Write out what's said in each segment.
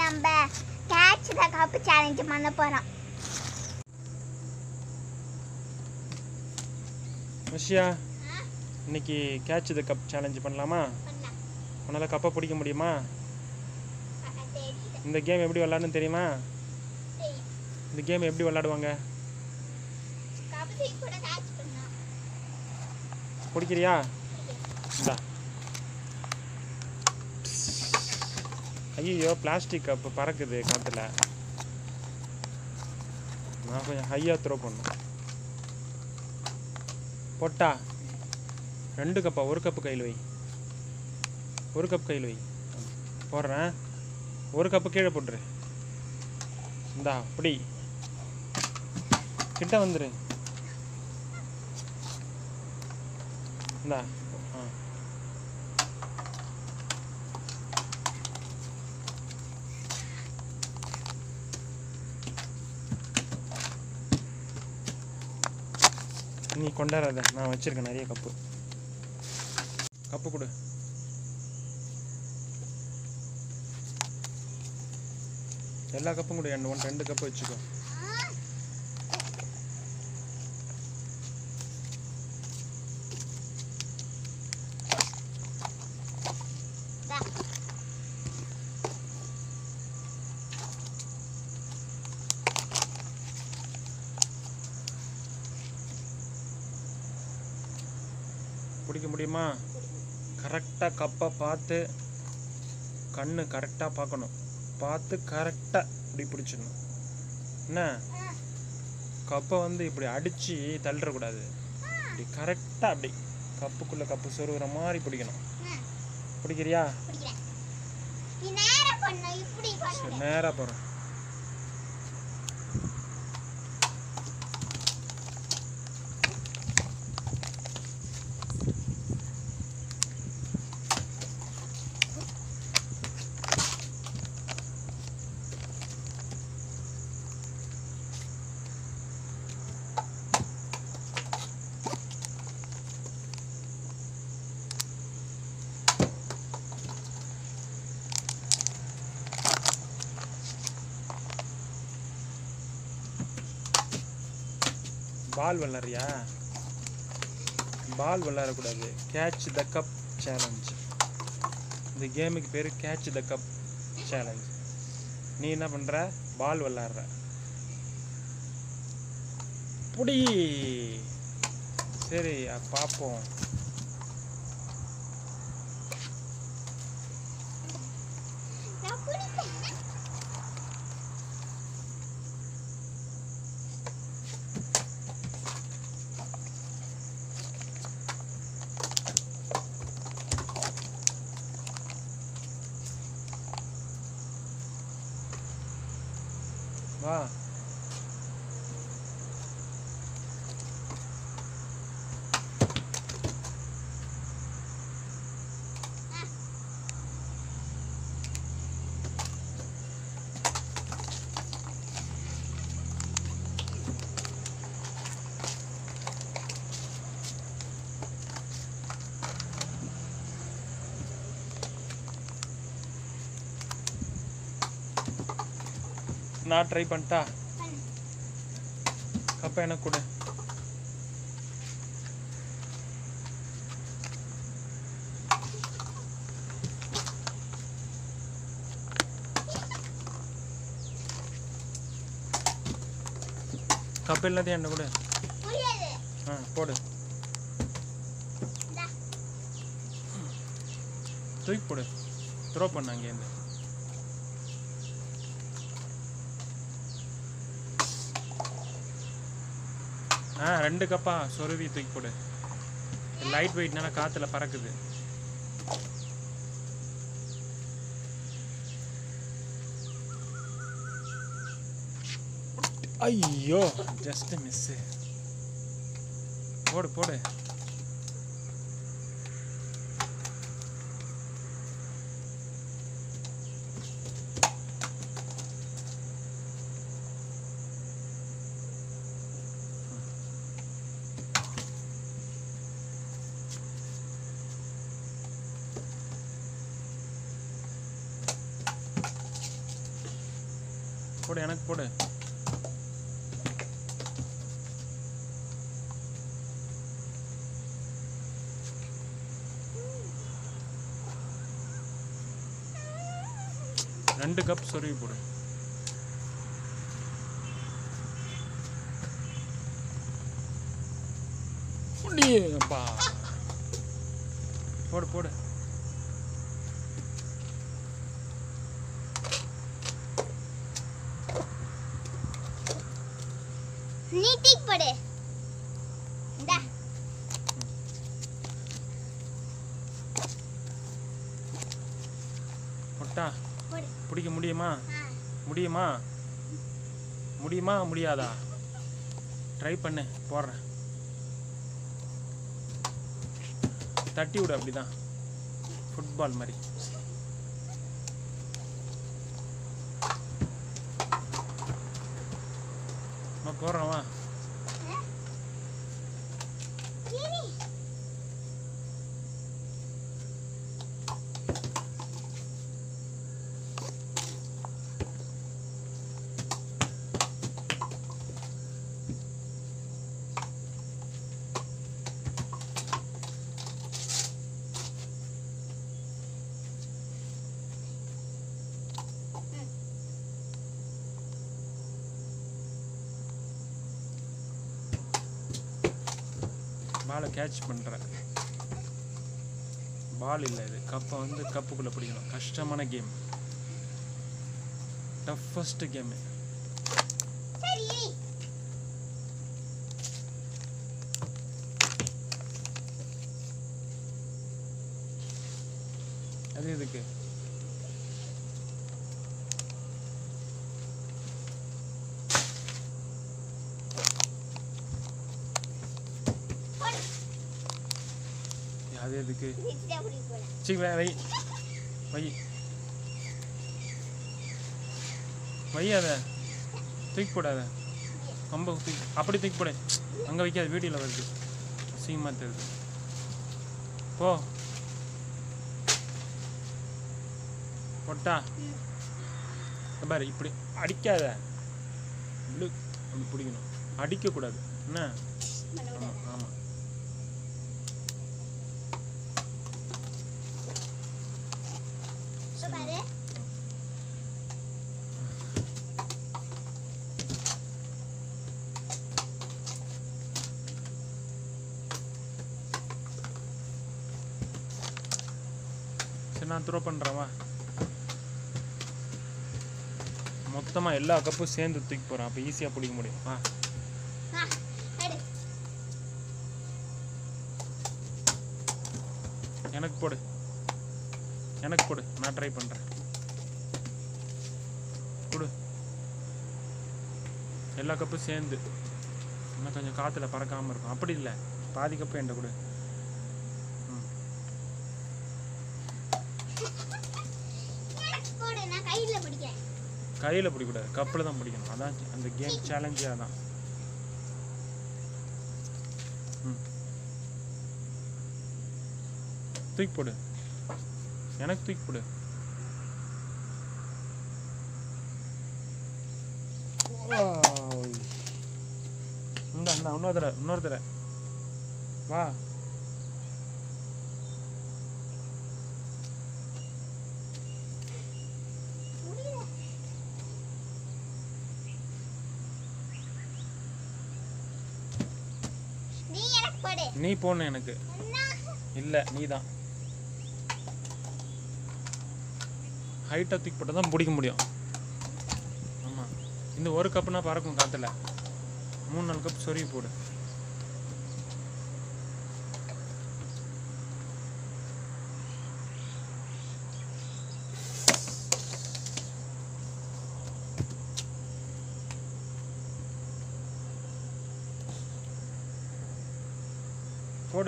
நம்ம catch the cup challenge பண்ண போறோம் விஷயா இன்னைக்கு கேட்ச் த கப் சேலஞ்சு பண்ணலாமா பண்ணலாம் உன்னால் கப்பை பிடிக்க முடியுமா தெரியல இந்த கேம் எப்படி விளாடணும்னு தெரியுமா தெரியும் இந்த கேம் எப்படி விளாடுவாங்க கபடி கூட கேட்ச் பண்ணலாம் பிடிக்கிறியா இந்தா ஐயோ பிளாஸ்டிக் கப்பு பறக்குது காற்றுல நான் கொஞ்சம் ஹையாக த்ரோ பண்ணும் போட்டா ரெண்டு கப்பா ஒரு கப்பு கையில் வை ஒரு கப் கையில் வை போடுறேன் ஒரு கப்பு கீழே போட்டுரு இந்தா அப்படி கிட்ட வந்துரு இந்தா ஆ நீ கொண்டாடாத நான் வச்சிருக்கேன் நிறைய கப்பு கப்பு கொடு எல்லா கப்பும் கொடு ரெண்டு ஒன் ரெண்டு கப்பு வச்சுக்கோ தா பிடிக்க முடியுமா கரெக்டாக கப்பை பார்த்து கண்ணு கரெக்டாக பார்க்கணும் பார்த்து கரெக்டாக இப்படி பிடிச்சிடணும் என்ன கப்பை வந்து இப்படி அடித்து தள்ளிடக்கூடாது இப்படி கரெக்டாக அப்படி கப்புக்குள்ளே கப்பு சொருகிற மாதிரி பிடிக்கணும் பிடிக்கிறியா பிடிக்கிறேன் நீ நேரா பண்ணணும் இப்படி சரி பண்ணணும் நேராக போகிறேன் பால் விளாட்றியா பால் விளாடக்கூடாது கேட்ச் த கப் சேலஞ்ச் இந்த கேமுக்கு பேர் கேட்ச் த கப் சேலஞ்ச் நீ என்ன பண்ணுற பால் விளாட்ற புடி சரி அ- பார்ப்போம் நான் பிடிப்பேன் வா நான் ட்ரை பண்ணிட்டா பண்ணு கப்பை எனக்கு கொடு கப்பு எல்லாத்தையும் என்ன கொடு முடியாது ஆ போடு இந்தா தூக்கி போடு த்ரோ பண்ண அங்கேருந்து ஆ ரெண்டு கப்பா சொருவி தூக்கி போடு லைட் வெயிட்னால காற்றுல பறக்குது ஐயோ ஜஸ்ட் மிஸ்ஸு போடு போடு போடு எனக்கு போடு ரெண்டு கப் சொருவி போடு அப்பா போடு போடு நீ டீக் போடு இந்தா முட்டா போடு பிடிக்க முடியுமா ஆ முடியுமா முடியுமா முடியாதா ட்ரை பண்ணு போடுறேன் தட்டி விடு அப்படிதான் ஃபுட்பால் மாதிரி அம்மா போடுறேன் வா இரு. பாலை கேட்ச் பண்ணுறேன் பால் இல்லை இது கப்பை வந்து கப்புக்குள்ளே பிடிக்கணும் கஷ்டமான கேம் டஃபஸ்ட் கேமு சரி இரு. அது எதுக்கு போடு அது எதுக்கு நிச்சயம் அப்படி போடு சரி வை வை வை வை அதை தூக்கி போடாத கம்ப தூக்கி அப்படி தூக்கி போடு அங்கே வைக்காது வீடியோவில் வருது அசிங்கமாக தெரியுது போ போட்டா ம். இங்க பாரு இப்படி அடிக்காத இப்படி அப்படி பிடிக்கணும் அடிக்கக்கூடாது என்ன பண்ண ஆமாம் விடாத. ஆமாம் இப்ப பாரு சரி நான் த்ரோ பண்ணுறேன் வா மொத்தமாக எல்லா கப்பும் சேர்ந்து தூக்கி போகிறேன் அப்போ ஈஸியாக பிடிக்க முடியும் வா ஆ எடு எனக்கு போடு எனக்கு போடு நான் ட்ரை பண்ணுறேன் கொடு எல்லா கப்பும் சேர்ந்து இன்னும் கொஞ்சம் காற்றுல பறக்காமல் இருக்கும் அப்படி இல்லை பாதி கப்பு என்கிட்ட கொடு ம் எனக்கு போடு நான் கையில பிடிக்கிறேன் கையில் பிடிக்கக்கூடாது கப்பில் தான் பிடிக்கணும் அதான் அந்த கேம் சேலஞ்சே அதான் ம் தூக்கி போடு எனக்கு தூக்கி போடு இந்த இந்த இன்னொரு தடவை இன்னொரு தடவை வா முடியல நீ எனக்கு போடு நீ போடணும் எனக்கு என்ன இல்லை நீ தான் ஹைட்டாக தூக்கி போட்டால் தான் பிடிக்க முடியும் ஆமாம் இந்த ஒரு கப்புனா பறக்கும் காற்றுல மூணு நாலு கப் சொருவி போடு போடு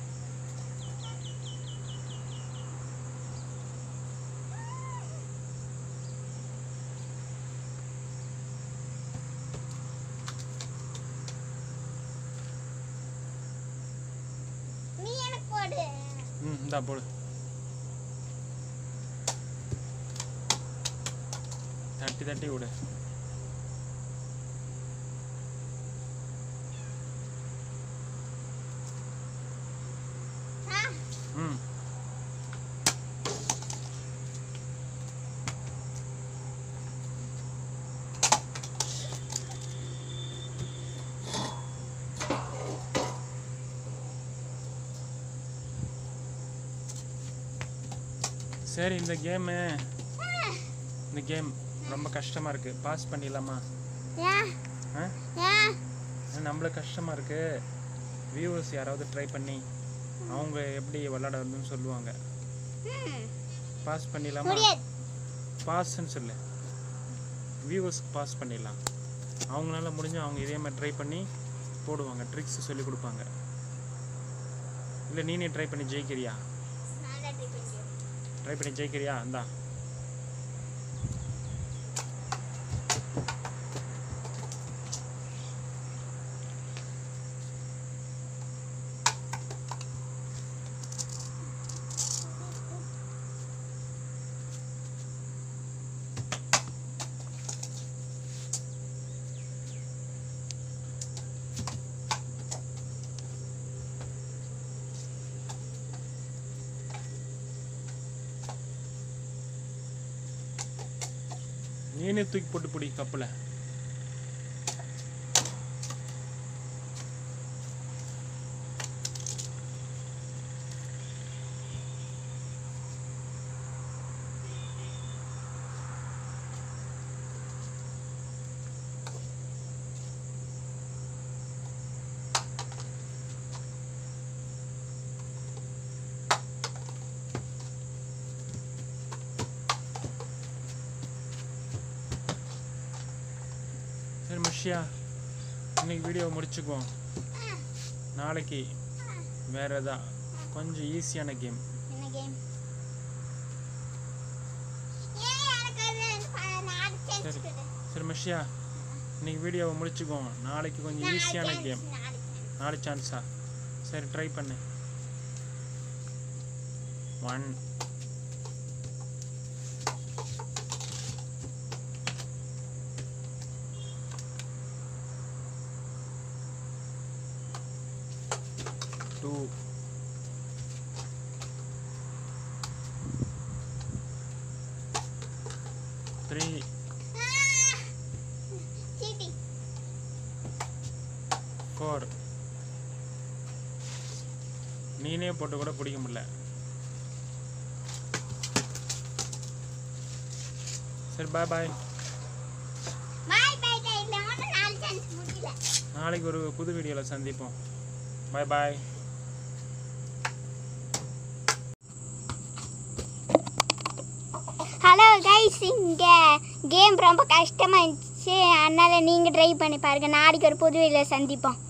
நீ எனக்கு போடு ம் இந்தா போடு தட்டி தட்டி விடு சரி இந்த கேமு இந்த கேம் ரொம்ப கஷ்டமாக இருக்குது பாஸ் பண்ணிடலாமா ஏன் ஆ ஏன் ஏன்னா நம்மளுக்கு கஷ்டமாக இருக்குது வியூவர்ஸ் யாராவது ட்ரை பண்ணி அவங்க எப்படி விளாடணும்னு சொல்லுவாங்க ம், பாஸ் பண்ணிடலாமா முடியாது பாஸ்ன்னு சொல்லு வியூவர்ஸ்க்கு பாஸ் பண்ணிடலாம் அவங்களால முடிஞ்சு அவங்க இதே மாதிரி ட்ரை பண்ணி போடுவாங்க ட்ரிக்ஸ் சொல்லி கொடுப்பாங்க இல்லை நீனே ட்ரை பண்ணி ஜெயிக்கிறியா நான் தான் try பண்றேன். ட்ரை பண்ணி ஜெயிக்கிறியா இந்தா நீனே தூக்கி போட்டு பிடி கப்பில் சரி முஷியா இன்னைக்கு வீடியோ முடிச்சுக்குவோம் நாளைக்கு வேற எதா கொஞ்சம் ஈஸியான கேம் என்ன கேம் ஏன் எனக்கு அது வந்து ப- நாலு chance சரி கொடு. சரி முஷியா இன்னைக்கு வீடியோவை முடிச்சுக்குவோம் நாளைக்கு கொஞ்சம் நாலு ஈஸியான chance, கேம் நாலு chance. நாலு சான்ஸா சரி ட்ரை பண்ணு one two three Ah! Cheating. Four நீனே போட்டு கூட பிடிக்க முடியல சரி பாய் பாய் Bye, bye, bye. இதுல மட்டும் நாலு chance முடியல. நாளைக்கு ஒரு புது வீடியோவில் சந்திப்போம் பாய் பாய் ஹலோ கைஸ் இங்கே கேம் ரொம்ப கஷ்டமாக இருந்துச்சு அதனால் நீங்கள் ட்ரை பண்ணி பாருங்கள் நாளைக்கு ஒரு புது வீடியோவில் சந்திப்போம்